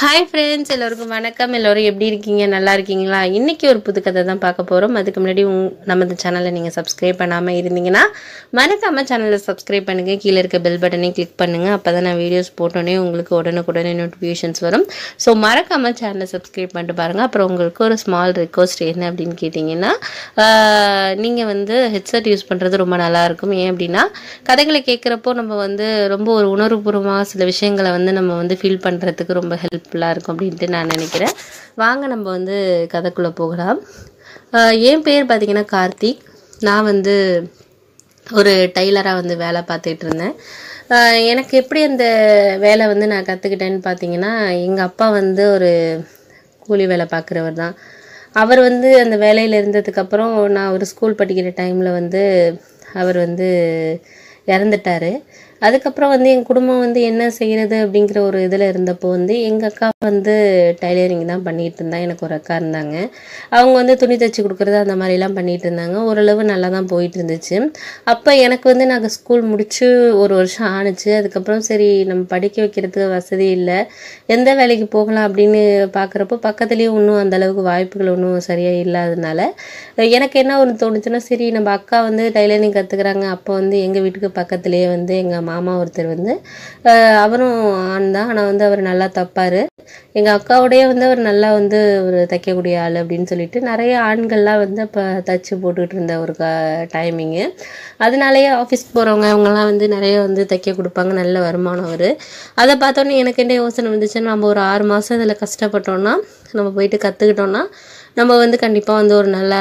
hi friends எல்லோருக்கும் வணக்கம் எல்லோரும் எப்படி இருக்கீங்க நல்லா இருக்கீங்களா இன்றைக்கி ஒரு புது கதை தான் பார்க்க போகிறோம் அதுக்கு முன்னாடி உங் நமது சேனலை நீங்கள் சப்ஸ்கிரைப் பண்ணாமல் இருந்தீங்கன்னா மறக்காமல் சேனலை சப்ஸ்கிரைப் பண்ணுங்கள் கீழே இருக்க பெல் பட்டனையும் கிளிக் பண்ணுங்கள் அப்போ தான் நான் வீடியோஸ் போட்டோன்னே உங்களுக்கு உடனுக்குடனே நோட்டிஃபிகேஷன்ஸ் வரும் ஸோ மறக்காமல் சேனலை சப்ஸ்கிரைப் பண்ணிட்டு பாருங்கள் அப்புறம் உங்களுக்கு ஒரு ஸ்மால் ரெக்வஸ்ட் என்ன அப்படின்னு கேட்டிங்கன்னா நீங்கள் வந்து ஹெட்செட் யூஸ் பண்ணுறது ரொம்ப நல்லாயிருக்கும் ஏன் அப்படின்னா கதைகளை கேட்குறப்போ நம்ம வந்து ரொம்ப ஒரு உணர்வுபூர்வமாக சில விஷயங்களை வந்து நம்ம வந்து ஃபீல் பண்ணுறதுக்கு ரொம்ப ஹெல்ப்ஃபுல்லாக இருக்கும் அப்படின்ட்டு நான் நினைக்கிறேன் வாங்க நம்ம வந்து கதைக்குள்ளே போகலாம் ஆஹ் என் பேர் பார்த்தீங்கன்னா கார்த்திக் நான் வந்து ஒரு டைலராக வந்து வேலை பார்த்துட்டு இருந்தேன் ஆஹ் எனக்கு எப்படி அந்த வேலை வந்து நான் கற்றுக்கிட்டேன்னு பார்த்தீங்கன்னா எங்கள் அப்பா வந்து ஒரு கூலி வேலை பார்க்குறவர் தான் அவர் வந்து அந்த வேலையில் இருந்ததுக்கப்புறம் நான் ஒரு ஸ்கூல் படிக்கிற டைமில் வந்து அவர் வந்து இறந்துட்டாரு அதுக்கப்புறம் வந்து என் குடும்பம் வந்து என்ன செய்கிறது அப்படிங்கிற ஒரு இதில் இருந்தப்போ வந்து எங்கள் அக்கா வந்து டைலரிங் தான் பண்ணிகிட்டு இருந்தா எனக்கு ஒரு அக்கா இருந்தாங்க அவங்க வந்து துணி தைச்சி கொடுக்குறது அந்த மாதிரிலாம் பண்ணிகிட்டு இருந்தாங்க ஓரளவு நல்லா தான் போயிட்டு இருந்துச்சு அப்போ எனக்கு வந்து நாங்கள் ஸ்கூல் முடிச்சு ஒரு வருஷம் ஆணுச்சு அதுக்கப்புறம் சரி நம்ம படிக்க வைக்கிறதுக்கு வசதி இல்லை எந்த வேலைக்கு போகலாம் அப்படின்னு பார்க்குறப்போ பக்கத்துலேயும் ஒன்றும் அந்த அளவுக்கு வாய்ப்புகள் ஒன்றும் சரியாக இல்லாததுனால எனக்கு என்ன ஒன்று தோணுச்சுன்னா சரி நம்ம அக்கா வந்து டைலரிங் கற்றுக்குறாங்க அப்போ வந்து எங்கள் வீட்டுக்கு பக்கத்துலேயே வந்து எங்கள் மாமா ஒருத்தர் வந்து அஹ் அவரும் ஆண் தான் ஆனால் வந்து அவர் நல்லா தப்பார் எங்கள் அக்காவோடய வந்து அவர் நல்லா வந்து ஒரு தைக்கக்கூடிய ஆள் அப்படின்னு சொல்லிட்டு நிறைய ஆண்கள்லாம் வந்து அப்போ தச்சு போட்டுக்கிட்டு இருந்த ஒரு க டைமிங்கு அதனாலேயே ஆஃபீஸ் போகிறவங்க அவங்கெல்லாம் வந்து நிறைய வந்து தைக்க கொடுப்பாங்க நல்ல வருமானம் அவர் அதை பார்த்தோன்னே எனக்கு என்ன யோசனை வந்துச்சுன்னா நம்ம ஒரு ஆறு மாதம் இதில் கஷ்டப்பட்டோம்னா நம்ம போயிட்டு கற்றுக்கிட்டோம்னா நம்ம வந்து கண்டிப்பாக வந்து ஒரு நல்ல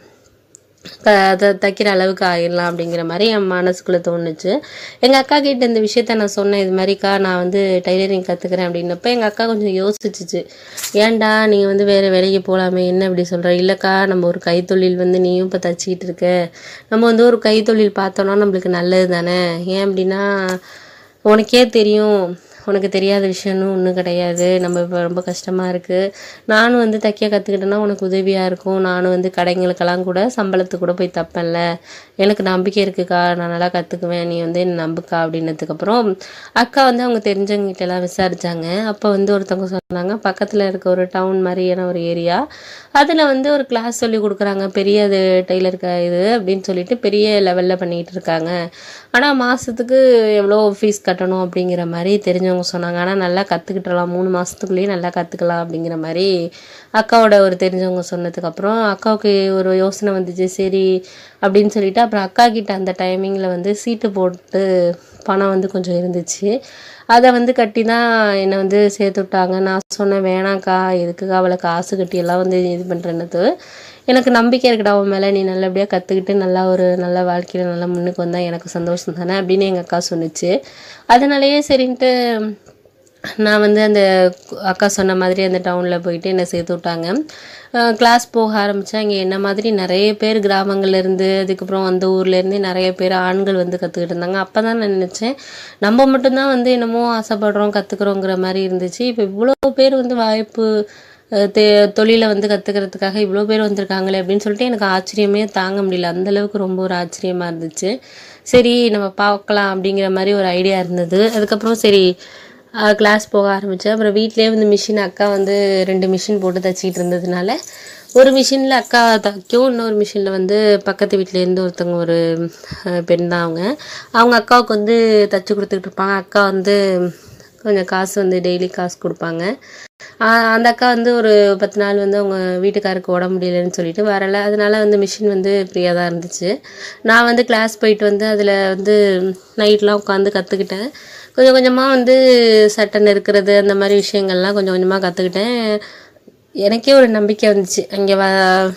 த த- தைக்கிற அளவுக்கு ஆயிடலாம் அப்படிங்கிற மாதிரி என் மனசுக்குள்ளே தோணுச்சு எங்கள் அக்கா கிட்ட இந்த விஷயத்த நான் சொன்னேன் இது மாதிரிக்கா நான் வந்து டைலரிங் கற்றுக்கிறேன் அப்படின்னப்ப எங்கள் அக்கா கொஞ்சம் யோசிச்சுச்சு ஏன்டா நீ வந்து வேறு வேலைக்கு போகலாமே என்ன இப்படி சொல்கிற இல்லைக்கா நம்ம ஒரு கைத்தொழில் வந்து நீயும் இப்போ தச்சிக்கிட்டு இருக்க நம்ம வந்து ஒரு கைத்தொழில் பார்த்தோன்னா நம்மளுக்கு நல்லது தானே ஏன் அப்படின்னா உனக்கே தெரியும் உனக்கு தெரியாத விஷயம்னு ஒன்றும் கிடையாது நம்ம இப்போ ரொம்ப கஷ்டமாக இருக்குது நானும் வந்து தைக்க கற்றுக்கிட்டேன்னா உனக்கு உதவியாக இருக்கும் நானும் வந்து கடைங்களுக்கெல்லாம் கூட சம்பளத்துக்கு கூட போய் தப்பேன்ல எனக்கு நம்பிக்கை இருக்குக்கா நான் நல்லா கற்றுக்குவேன் நீ வந்து என்ன நம்புக்கா அப்படின்னதுக்கப்புறம் அக்கா வந்து அவங்க தெரிஞ்சவங்ககிட்ட எல்லாம் விசாரிச்சாங்க அப்போ வந்து ஒருத்தவங்க சொன்னாங்க பக்கத்தில் இருக்க ஒரு டவுன் மாதிரியான ஒரு ஏரியா அதில் வந்து ஒரு கிளாஸ் சொல்லி கொடுக்குறாங்க பெரிய அது டெய்லர் க இது அப்படின்னு சொல்லிட்டு பெரிய லெவலில் பண்ணிகிட்டு இருக்காங்க ஆனால் மாதத்துக்கு எவ்வளோ ஃபீஸ் கட்டணும் அப்படிங்கிற மாதிரி தெரிஞ்சவங்க சொன்னாங்க ஆனால் நல்லா கற்றுக்கிட்டலாம் மூணு மாதத்துக்குள்ளேயே நல்லா கற்றுக்கலாம் அப்படிங்கிற மாதிரி அக்காவோட ஒரு தெரிஞ்சவங்க சொன்னதுக்கப்புறம் அக்காவுக்கு ஒரு யோசனை வந்துச்சு சரி அப்படின்னு சொல்லிட்டு அப்புறம் அக்கா கிட்ட அந்த டைமிங்கில் வந்து சீட்டு போட்டு பணம் வந்து கொஞ்சம் இருந்துச்சு அதை வந்து கட்டி தான் என்னை வந்து சேர்த்து விட்டாங்க நான் சொன்னேன் வேணாம்க்கா எதுக்குக்கா அவளை காசு கட்டி எல்லாம் வந்து இது பண்ணுறேன்னது எனக்கு நம்பிக்கை இருக்குடா அவன் மேலே நீ நல்லபடியாக கற்றுக்கிட்டு நல்லா ஒரு நல்ல வாழ்க்கையில் நல்லா முன்னுக்கு வந்தால் எனக்கு சந்தோஷம் தானே அப்படின்னு எங்கள் அக்கா சொன்னுச்சு அதனாலேயே சரின்ட்டு நான் வந்து அந்த அக்கா சொன்ன மாதிரி அந்த டவுனில் போயிட்டு என்னை சேர்த்து விட்டாங்க கிளாஸ் போக ஆரம்பித்தேன் இங்கே என்ன மாதிரி நிறைய பேர் கிராமங்கள்ல இருந்து அதுக்கப்புறம் அந்த ஊர்லேருந்து நிறைய பேர் ஆண்கள் வந்து கற்றுக்கிட்டு இருந்தாங்க அப்போ தான் நான் நினச்சேன் நம்ம மட்டும்தான் வந்து என்னமோ ஆசைப்படுறோம் கற்றுக்குறோங்கிற மாதிரி இருந்துச்சு இப்போ இவ்வளோ பேர் வந்து வாய்ப்பு அஹ் தெ தொழிலை வந்து கற்றுக்கிறதுக்காக இவ்வளோ பேர் வந்திருக்காங்களே அப்படின்னு சொல்லிட்டு எனக்கு ஆச்சரியமே தாங்க முடியல அந்த அளவுக்கு ரொம்ப ஒரு ஆச்சரியமாக இருந்துச்சு சரி நம்ம பார்க்கலாம் அப்படிங்கிற மாதிரி ஒரு ஐடியா இருந்தது அதுக்கப்புறம் சரி கிளாஸ் போக ஆரம்பித்தேன் அப்புறம் வீட்டிலேயே வந்து மிஷின் அக்கா வந்து ரெண்டு மிஷின் போட்டு தச்சிக்கிட்டு இருந்ததுனால ஒரு மிஷினில் அக்கா தைக்கும் இன்னொரு மிஷினில் வந்து பக்கத்து வீட்டிலேருந்து ஒருத்தவங்க ஒரு அஹ், பெண் தான் அவங்க அவங்க அக்காவுக்கு வந்து தச்சு கொடுத்துக்கிட்டு இருப்பாங்க அக்கா வந்து கொஞ்சம் காசு வந்து டெய்லி காசு கொடுப்பாங்க ஆஹ் அந்த அக்கா வந்து ஒரு பத்து நாள் வந்து அவங்க வீட்டுக்காருக்கு உடம்பு முடியலன்னு சொல்லிட்டு வரலை அதனால வந்து மிஷின் வந்து ஃப்ரீயாக தான் இருந்துச்சு நான் வந்து கிளாஸ் போயிட்டு வந்து அதில் வந்து நைட்லாம் உட்காந்து கற்றுக்கிட்டேன் கொஞ்சம் கொஞ்சமாக வந்து சட்டன் இருக்கிறது அந்த மாதிரி விஷயங்கள்லாம் கொஞ்சம் கொஞ்சமாக கற்றுக்கிட்டேன் எனக்கே ஒரு நம்பிக்கை வந்துச்சு அங்கே வ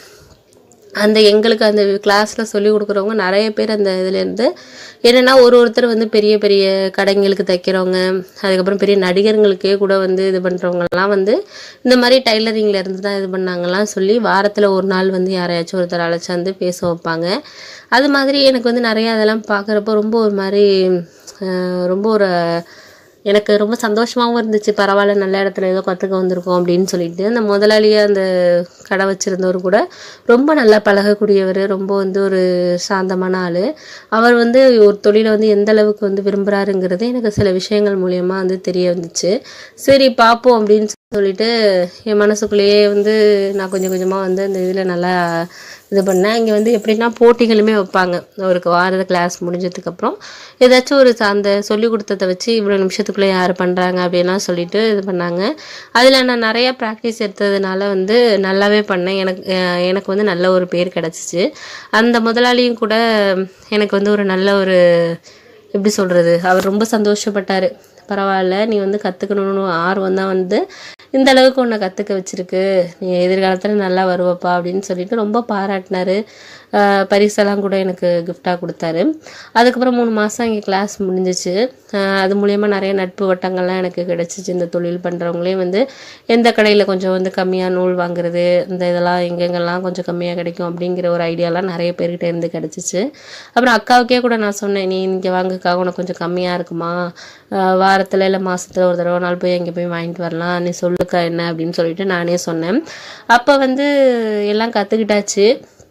அந்த எங்களுக்கு அந்த கிளாஸில் சொல்லி கொடுக்குறவங்க நிறைய பேர் அந்த இதுலேருந்து என்னென்னா ஒரு ஒருத்தர் வந்து பெரிய பெரிய கடைங்களுக்கு தைக்கிறவங்க அதுக்கப்புறம் பெரிய நடிகர்களுக்கே கூட வந்து இது பண்ணுறவங்கலாம் வந்து இந்த மாதிரி டைலரிங்கில் இருந்து தான் இது பண்ணாங்கலாம் சொல்லி வாரத்தில் ஒரு நாள் வந்து யாரையாச்சும் ஒருத்தர் அழைச்சாந்து பேச வைப்பாங்க அது மாதிரி எனக்கு வந்து நிறைய அதெல்லாம் பார்க்குறப்போ ரொம்ப ஒரு மாதிரி அஹ், ரொம்ப ஒரு எனக்கு ரொம்ப சந்தோஷமாகவும் இருந்துச்சு பரவாயில்ல நல்ல இடத்துல ஏதோ கற்றுக்க வந்திருக்கோம் அப்படின்னு சொல்லிட்டு அந்த முதலாளியாக அந்த கடை வச்சுருந்தவர் கூட ரொம்ப நல்லா பழகக்கூடியவர் ரொம்ப வந்து ஒரு சாந்தமான ஆள் அவர் வந்து ஒரு தொழிலை வந்து எந்த அளவுக்கு வந்து விரும்புகிறாருங்கிறது எனக்கு சில விஷயங்கள் மூலியமாக வந்து தெரிய வந்துச்சு சரி பார்ப்போம் அப்படின்னு சொல்லிட்டு என் மனசுக்குள்ளேயே வந்து நான் கொஞ்சம் கொஞ்சமாக வந்து அந்த இதில் நல்லா இது பண்ணேன் இங்கே வந்து எப்படின்னா போட்டிகளுமே வைப்பாங்க அவருக்கு வாரத கிளாஸ் முடிஞ்சதுக்கப்புறம் ஏதாச்சும் ஒரு ச- அந்த சொல்லி கொடுத்ததை வச்சு இவ்வளோ நிமிஷத்துக்குள்ளே யார் பண்ணுறாங்க அப்படின்லாம் சொல்லிட்டு இது பண்ணாங்க அதில் நான் நிறைய ப்ராக்டிஸ் எடுத்ததுனால வந்து நல்லாவே பண்ணேன் எனக்கு அஹ் எனக்கு வந்து நல்ல ஒரு பேர் கிடச்சிச்சு அந்த முதலாளியும் கூட எனக்கு வந்து ஒரு நல்ல ஒரு எப்படி சொல்கிறது அவர் ரொம்ப சந்தோஷப்பட்டார் பரவாயில்ல நீ வந்து கற்றுக்கணும்னு ஆர்வம் தான் வந்து இந்த அளவுக்கு உன்னை கற்றுக்க வச்சிருக்கு நீ எதிர்காலத்தில் நல்லா வருவப்பா அப்படின்னு சொல்லிட்டு ரொம்ப பாராட்டினாரு ஆஹ் பரிசெல்லாம் கூட எனக்கு கிஃப்டாக கொடுத்தாரு அதுக்கப்புறம் மூணு மாதம் இங்கே கிளாஸ் முடிஞ்சிச்சு ஆஹ் அது மூலயமா நிறைய நட்பு வட்டங்கள்லாம் எனக்கு கிடச்சிச்சு இந்த தொழில் பண்ணுறவங்களே வந்து எந்த கடையில் கொஞ்சம் வந்து கம்மியாக நூல் வாங்குறது இந்த இதெல்லாம் எங்கெங்கெல்லாம் கொஞ்சம் கம்மியாக கிடைக்கும் அப்படிங்கிற ஒரு ஐடியாலாம் நிறைய பேர்கிட்ட இருந்து கிடச்சிச்சு அப்புறம் அக்காவுக்கே கூட நான் சொன்னேன் நீ இங்கே வாங்குக்கா உனக்கு கொஞ்சம் கம்மியாக இருக்குமா ஆஹ் வாரத்தில் இல்லை மாசத்துல ஒரு தடவை நாள் போய் அங்கே போய் வாங்கிட்டு வரலாம் நீ சொல்லுக்கா என்ன அப்படின்னு சொல்லிட்டு நானே சொன்னேன் அப்போ வந்து எல்லாம் கற்றுக்கிட்டாச்சு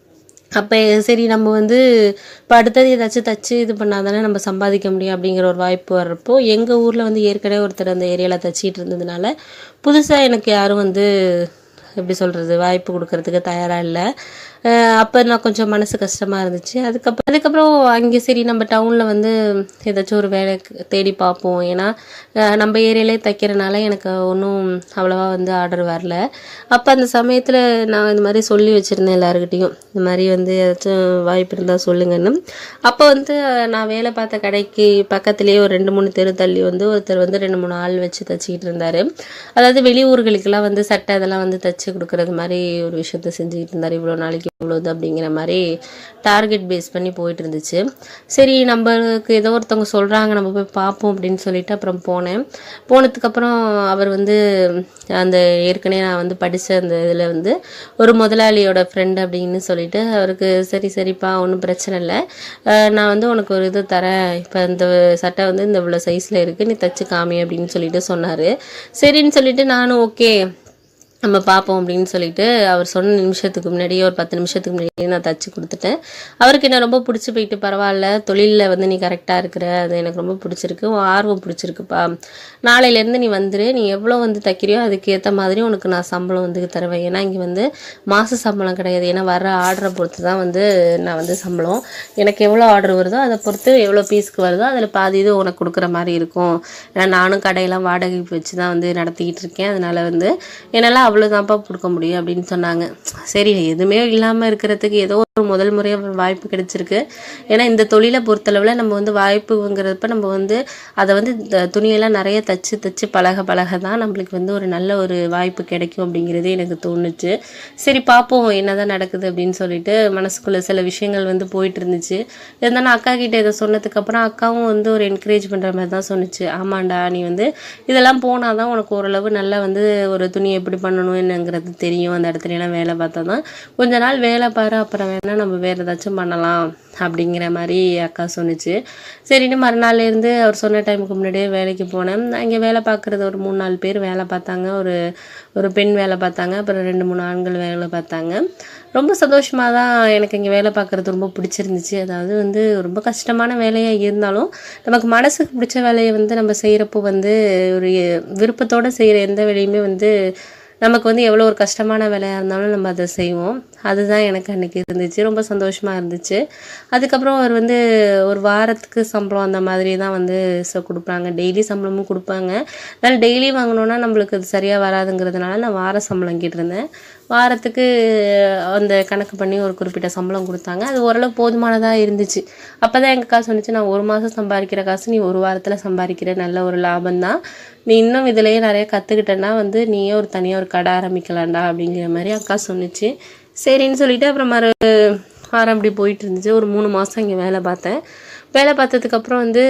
அப்போ சரி நம்ம வந்து இப்போ அடுத்தது ஏதாச்சும் தச்சு இது பண்ணால் தானே நம்ம சம்பாதிக்க முடியும் அப்படிங்கிற ஒரு வாய்ப்பு வர்றப்போ எங்கள் ஊரில் வந்து ஏற்கனவே ஒருத்தர் அந்த ஏரியாவில் தச்சிட்டு இருந்ததுனால புதுசாக எனக்கு யாரும் வந்து எப்படி சொல்கிறது வாய்ப்பு கொடுக்கறதுக்கு தயாராக இல்லை அப்போ நான் கொஞ்சம் மனசு கஷ்டமாக இருந்துச்சு அதுக்கப்புறம் அதுக்கப்புறம் அங்கே சரி நம்ம டவுனில் வந்து ஏதாச்சும் ஒரு வேலை தேடி பார்ப்போம் ஏன்னா அஹ் நம்ம ஏரியாலே தைக்கிறனால எனக்கு ஒன்றும் அவ்வளோவா வந்து ஆர்டர் வரல அப்போ அந்த சமயத்தில் நான் இந்த மாதிரி சொல்லி வச்சுருந்தேன் எல்லாருக்கிட்டேயும் இந்த மாதிரி வந்து ஏதாச்சும் வாய்ப்பு இருந்தால் சொல்லுங்கன்னு அப்போ வந்து அஹ், நான் வேலை பார்த்த கடைக்கு பக்கத்துலேயே ஒரு ரெண்டு மூணு தெரு தள்ளி வந்து ஒருத்தர் வந்து ரெண்டு மூணு ஆள் வச்சு தச்சிக்கிட்டு இருந்தார் அதாவது வெளியூர்களுக்கெல்லாம் வந்து சட்டை அதெல்லாம் வந்து தச்சு கொடுக்குறது மாதிரி ஒரு விஷயத்த செஞ்சுக்கிட்டு இருந்தார் இவ்வளோ நாளைக்கு இவ்வளோது அப்படிங்கிற மாதிரி டார்கெட் பேஸ் பண்ணி போயிட்டு இருந்துச்சு சரி நம்மளுக்கு ஏதோ ஒருத்தவங்க சொல்கிறாங்க நம்ம போய் பார்ப்போம் அப்படின்னு சொல்லிட்டு அப்புறம் போனேன் போனதுக்கப்புறம் அவர் வந்து அந்த ஏற்கனவே நான் வந்து படித்த அந்த இதில் வந்து ஒரு முதலாளியோட ஃப்ரெண்ட் அப்படின்னு சொல்லிட்டு அவருக்கு சரி சரிப்பா ஒன்றும் பிரச்சனை இல்லை அஹ் நான் வந்து உனக்கு ஒரு இது தரேன் இப்போ இந்த சட்டை வந்து இந்த இவ்வளோ சைஸில் இருக்குது நீ தச்சு காமி அப்படின்னு சொல்லிட்டு சொன்னார் சரின்னு சொல்லிட்டு நானும் ஓகே நம்ம பார்ப்போம் அப்படின்னு சொல்லிட்டு அவர் சொன்ன நிமிஷத்துக்கு முன்னாடியே ஒரு பத்து நிமிஷத்துக்கு முன்னாடியே நான் தச்சு கொடுத்துட்டேன் அவருக்கு என்ன ரொம்ப பிடிச்சி போயிட்டு பரவாயில்ல தொழிலில் வந்து நீ கரெக்டாக இருக்கிற அது எனக்கு ரொம்ப பிடிச்சிருக்கு உன் ஆர்வம் பிடிச்சிருக்குப்பா நாளையிலேருந்து நீ வந்துரு நீ எவ்வளோ வந்து தைக்கிறியோ அதுக்கேற்ற மாதிரி உனக்கு நான் சம்பளம் வந்து தருவேன் ஏன்னா இங்கே வந்து மாத சம்பளம் கிடையாது ஏன்னா வர ஆர்டரை பொறுத்து தான் வந்து நான் வந்து சம்பளம் எனக்கு எவ்வளோ ஆர்டர் வருதோ அதை பொறுத்து எவ்வளோ பீஸ்க்கு வருதோ அதில் பாதி இது உனக்கு கொடுக்குற மாதிரி இருக்கும் ஏன்னா நானும் கடையெல்லாம் வாடகைக்கு வச்சு தான் வந்து நடத்திக்கிட்டு இருக்கேன் அதனால வந்து என்னால் அவ்வளோதான்ப்பா கொடுக்க முடியும் அப்படின்னு சொன்னாங்க சரி எதுவுமே இல்லாமல் இருக்கிறதுக்கு ஏதோ ஒரு முதல் முறையாக ஒரு வாய்ப்பு கிடைச்சிருக்கு ஏன்னா இந்த தொழிலை பொறுத்தளவில் நம்ம வந்து வாய்ப்புங்கிறப்ப நம்ம வந்து அதை வந்து இந்த துணியெல்லாம் நிறைய தச்சு தச்சு பழக பழக தான் நம்மளுக்கு வந்து ஒரு நல்ல ஒரு வாய்ப்பு கிடைக்கும் அப்படிங்கிறதே எனக்கு தோணுச்சு சரி பார்ப்போம் என்னதான் நடக்குது அப்படின்னு சொல்லிட்டு மனசுக்குள்ள சில விஷயங்கள் வந்து போயிட்டு இருந்துச்சு இருந்தாலும் அக்கா கிட்ட இதை சொன்னதுக்கப்புறம் அக்காவும் வந்து ஒரு என்கரேஜ் பண்ணுற மாதிரி தான் சொன்னுச்சு ஆமாண்டா நீ வந்து இதெல்லாம் போனால் தான் உனக்கு ஓரளவு நல்லா வந்து ஒரு துணி எப்படி பண்ணணும் என்னங்கிறது தெரியும் அந்த இடத்துல எல்லாம் வேலை பார்த்தா தான் கொஞ்ச நாள் வேலை பாரு அப்புறம் வேணா நம்ம வேறு ஏதாச்சும் பண்ணலாம் அப்படிங்கிற மாதிரி அக்கா சொன்னுச்சு சரின்னு மறுநாள்ல இருந்து அவர் சொன்ன டைமுக்கு முன்னாடியே வேலைக்கு போனேன் அங்கே வேலை பார்க்குறது ஒரு மூணு நாலு பேர் வேலை பார்த்தாங்க ஒரு ஒரு பெண் வேலை பார்த்தாங்க அப்புறம் ரெண்டு மூணு ஆண்கள் வேலை பார்த்தாங்க ரொம்ப சந்தோஷமாக தான் எனக்கு இங்கே வேலை பார்க்குறது ரொம்ப பிடிச்சிருந்துச்சு அதாவது வந்து ரொம்ப கஷ்டமான வேலையாக இருந்தாலும் நமக்கு மனசுக்கு பிடிச்ச வேலையை வந்து நம்ம செய்கிறப்போ வந்து ஒரு விருப்பத்தோடு செய்கிற எந்த வேலையுமே வந்து நமக்கு வந்து எவ்வளோ ஒரு கஷ்டமான வேலையாக இருந்தாலும் நம்ம அதை செய்வோம் அதுதான் எனக்கு அன்றைக்கி இருந்துச்சு ரொம்ப சந்தோஷமாக இருந்துச்சு அதுக்கப்புறம் அவர் வந்து ஒரு வாரத்துக்கு சம்பளம் அந்த மாதிரி தான் வந்து ச கொடுப்பாங்க டெய்லி சம்பளமும் கொடுப்பாங்க அதனால் டெய்லி வாங்கினோன்னா நம்மளுக்கு அது சரியாக வராதுங்கிறதுனால நான் வார சம்பளம் கேட்டிருந்தேன் வாரத்துக்கு அந்த கணக்கு பண்ணி ஒரு குறிப்பிட்ட சம்பளம் கொடுத்தாங்க அது ஓரளவு போதுமானதாக இருந்துச்சு அப்போ தான் எங்கள் காசு சொன்னிச்சு நான் ஒரு மாதம் சம்பாதிக்கிற காசு நீ ஒரு வாரத்தில் சம்பாதிக்கிற நல்ல ஒரு லாபம் தான் நீ இன்னும் இதுலேயே நிறைய கற்றுக்கிட்டேன்னா வந்து நீயே ஒரு தனியாக ஒரு கடை ஆரம்பிக்கலாம்டா அப்படிங்கிற மாதிரி அக்கா சொன்னுச்சு சரின்னு சொல்லிட்டு அப்புறம் மறு வாரம் அப்படி போயிட்டு இருந்துச்சு ஒரு மூணு மாதம் இங்கே வேலை பார்த்தேன் வேலை பார்த்ததுக்கப்புறம் வந்து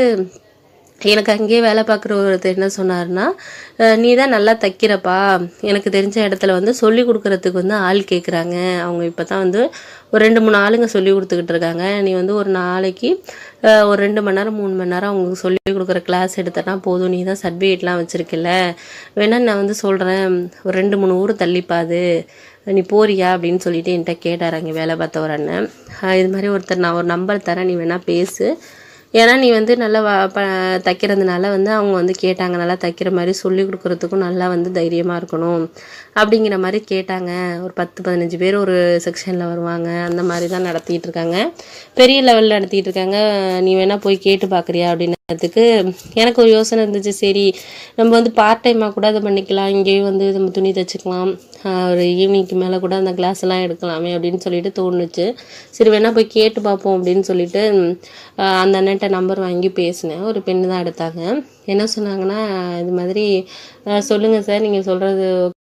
எனக்கு அங்கேயே வேலை பார்க்குற ஒருத்தர் என்ன சொன்னார்னா அஹ் நீ தான் நல்லா தைக்கிறப்பா எனக்கு தெரிஞ்ச இடத்துல வந்து சொல்லி கொடுக்கறதுக்கு வந்து ஆள் கேட்குறாங்க அவங்க இப்போ தான் வந்து ஒரு ரெண்டு மூணு ஆளுங்க சொல்லி கொடுத்துக்கிட்டு இருக்காங்க நீ வந்து ஒரு நாளைக்கு அஹ் ஒரு ரெண்டு மணி நேரம் மூணு மணி நேரம் அவங்களுக்கு சொல்லி கொடுக்குற கிளாஸ் எடுத்தனா போதும் நீ தான் சர்டிஃபிகேட்லாம் வச்சுருக்கில்ல வேணா நான் வந்து சொல்கிறேன் ஒரு ரெண்டு மூணு ஊர் தள்ளிப்பாது நீ போறியா அப்படின்னு சொல்லிட்டு என்கிட்ட கேட்டார் அங்கே வேலை பார்த்த ஒரு அண்ணன் அஹ் இது மாதிரி ஒருத்தர் நான் ஒரு நம்பர் தரேன் நீ வேணால் பேசு ஏன்னா நீ வந்து நல்லா வ ப தைக்கிறதுனால வந்து அவங்க வந்து கேட்டாங்க நல்லா தைக்கிற மாதிரி சொல்லி கொடுக்குறதுக்கும் நல்லா வந்து தைரியமாக இருக்கணும் அப்படிங்கிற மாதிரி கேட்டாங்க ஒரு பத்து பதினஞ்சு பேர் ஒரு செக்ஷனில் வருவாங்க அந்த மாதிரி தான் நடத்திட்டு இருக்காங்க பெரிய லெவலில் நடத்திட்டு இருக்காங்க நீ வேணால் போய் கேட்டு பார்க்குறியா அப்படின்னதுக்கு எனக்கு ஒரு யோசனை இருந்துச்சு சரி நம்ம வந்து பார்ட் டைமாக கூட அதை பண்ணிக்கலாம் இங்கேயும் வந்து நம்ம துணி தைச்சிக்கலாம் ஆஹ் ஒரு ஈவினிங்க்கு மேலே கூட அந்த கிளாஸ் எல்லாம் எடுக்கலாமே அப்படின்னு சொல்லிட்டு தோணுச்சு சரி வேணா போய் கேட்டு பார்ப்போம் அப்படின்னு சொல்லிட்டு ஆஹ் அந்த அண்ணன்ட்ட நம்பர் வாங்கி பேசினேன் ஒரு பெண்ணு தான் எடுத்தாங்க என்ன சொன்னாங்கன்னா இது மாதிரி ஆஹ் சொல்லுங்க சார் நீங்கள் சொல்கிறது